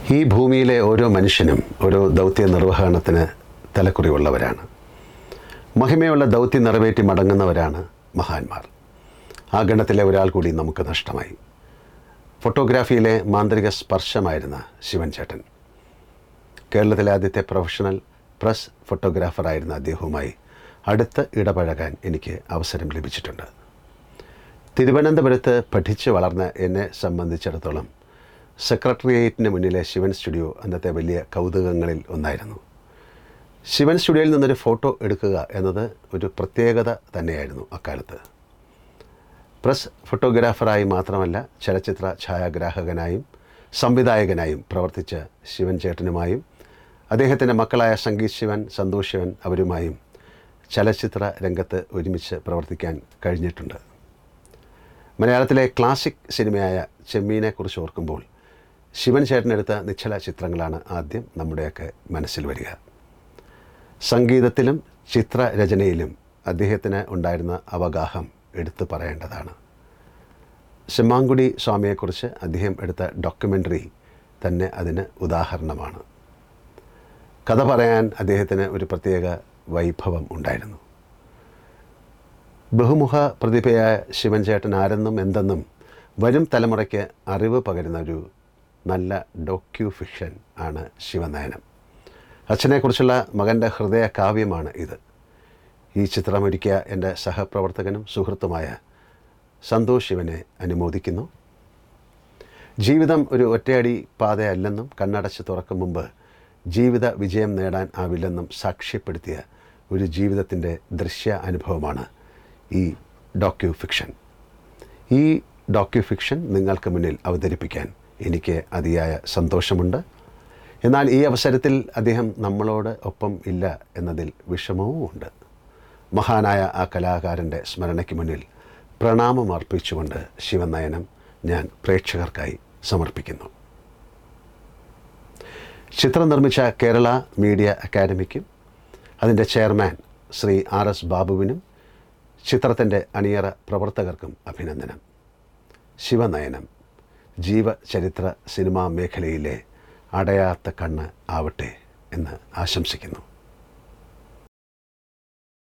ഈ ഭൂമിയിലെ ഓരോ മനുഷ്യനും ഓരോ ദൗത്യ നിർവഹണത്തിന് തലക്കുറിവുള്ളവരാണ് മഹിമയുള്ള ദൗത്യം നിറവേറ്റി മടങ്ങുന്നവരാണ് മഹാന്മാർ ആ ഗണത്തിലെ ഒരാൾ കൂടി നമുക്ക് നഷ്ടമായി ഫോട്ടോഗ്രാഫിയിലെ മാന്ത്രിക സ്പർശമായിരുന്ന ശിവൻ ചേട്ടൻ കേരളത്തിലെ ആദ്യത്തെ പ്രൊഫഷണൽ പ്രസ് ഫോട്ടോഗ്രാഫറായിരുന്ന അദ്ദേഹവുമായി അടുത്ത് ഇടപഴകാൻ എനിക്ക് അവസരം ലഭിച്ചിട്ടുണ്ട് തിരുവനന്തപുരത്ത് പഠിച്ചു വളർന്ന എന്നെ സംബന്ധിച്ചിടത്തോളം സെക്രട്ടേറിയറ്റിന് മുന്നിലെ ശിവൻ സ്റ്റുഡിയോ അന്നത്തെ വലിയ കൗതുകങ്ങളിൽ ഒന്നായിരുന്നു ശിവൻ സ്റ്റുഡിയോയിൽ നിന്നൊരു ഫോട്ടോ എടുക്കുക എന്നത് ഒരു പ്രത്യേകത തന്നെയായിരുന്നു അക്കാലത്ത് പ്രസ് ഫോട്ടോഗ്രാഫറായി മാത്രമല്ല ചലച്ചിത്ര ഛായാഗ്രാഹകനായും സംവിധായകനായും പ്രവർത്തിച്ച ശിവൻ ചേട്ടനുമായും അദ്ദേഹത്തിൻ്റെ മക്കളായ സംഗീത് ശിവൻ സന്തോഷ് ശിവൻ അവരുമായും ചലച്ചിത്ര രംഗത്ത് ഒരുമിച്ച് പ്രവർത്തിക്കാൻ കഴിഞ്ഞിട്ടുണ്ട് മലയാളത്തിലെ ക്ലാസിക് സിനിമയായ ചെമ്മീനെക്കുറിച്ച് ഓർക്കുമ്പോൾ ശിവൻ ചേട്ടനെടുത്ത നിശ്ചല ചിത്രങ്ങളാണ് ആദ്യം നമ്മുടെയൊക്കെ മനസ്സിൽ വരിക സംഗീതത്തിലും ചിത്രരചനയിലും അദ്ദേഹത്തിന് ഉണ്ടായിരുന്ന അവഗാഹം എടുത്തു പറയേണ്ടതാണ് സിമ്മാങ്കുടി സ്വാമിയെക്കുറിച്ച് അദ്ദേഹം എടുത്ത ഡോക്യുമെൻ്ററി തന്നെ അതിന് ഉദാഹരണമാണ് കഥ പറയാൻ അദ്ദേഹത്തിന് ഒരു പ്രത്യേക വൈഭവം ഉണ്ടായിരുന്നു ബഹുമുഖ പ്രതിഭയായ ശിവൻ ചേട്ടൻ ആരെന്നും എന്തെന്നും വരും തലമുറയ്ക്ക് അറിവ് പകരുന്ന ഒരു നല്ല ഡോക്യു ഫിക്ഷൻ ആണ് ശിവനയനം അച്ഛനെക്കുറിച്ചുള്ള മകൻ്റെ ഹൃദയ കാവ്യമാണ് ഇത് ഈ ചിത്രമൊരുക്കിയ എൻ്റെ സഹപ്രവർത്തകനും സുഹൃത്തുമായ സന്തോഷ് ശിവനെ അനുമോദിക്കുന്നു ജീവിതം ഒരു ഒറ്റയടി പാതയല്ലെന്നും കണ്ണടച്ച് തുറക്കും മുമ്പ് ജീവിത വിജയം നേടാൻ ആവില്ലെന്നും സാക്ഷ്യപ്പെടുത്തിയ ഒരു ജീവിതത്തിൻ്റെ ദൃശ്യ അനുഭവമാണ് ഈ ഡോക്യു ഫിക്ഷൻ ഈ ഡോക്യു ഫിക്ഷൻ നിങ്ങൾക്ക് മുന്നിൽ അവതരിപ്പിക്കാൻ എനിക്ക് അതിയായ സന്തോഷമുണ്ട് എന്നാൽ ഈ അവസരത്തിൽ അദ്ദേഹം നമ്മളോട് ഒപ്പം ഇല്ല എന്നതിൽ വിഷമവും ഉണ്ട് മഹാനായ ആ കലാകാരൻ്റെ സ്മരണയ്ക്ക് മുന്നിൽ പ്രണാമം അർപ്പിച്ചുകൊണ്ട് ശിവനയനം ഞാൻ പ്രേക്ഷകർക്കായി സമർപ്പിക്കുന്നു ചിത്രം നിർമ്മിച്ച കേരള മീഡിയ അക്കാദമിക്കും അതിൻ്റെ ചെയർമാൻ ശ്രീ ആർ എസ് ബാബുവിനും ചിത്രത്തിൻ്റെ അണിയറ പ്രവർത്തകർക്കും അഭിനന്ദനം ശിവനയനം ജീവചരിത്ര സിനിമാ മേഖലയിലെ അടയാത്ത കണ്ണ് ആവട്ടെ എന്ന് ആശംസിക്കുന്നു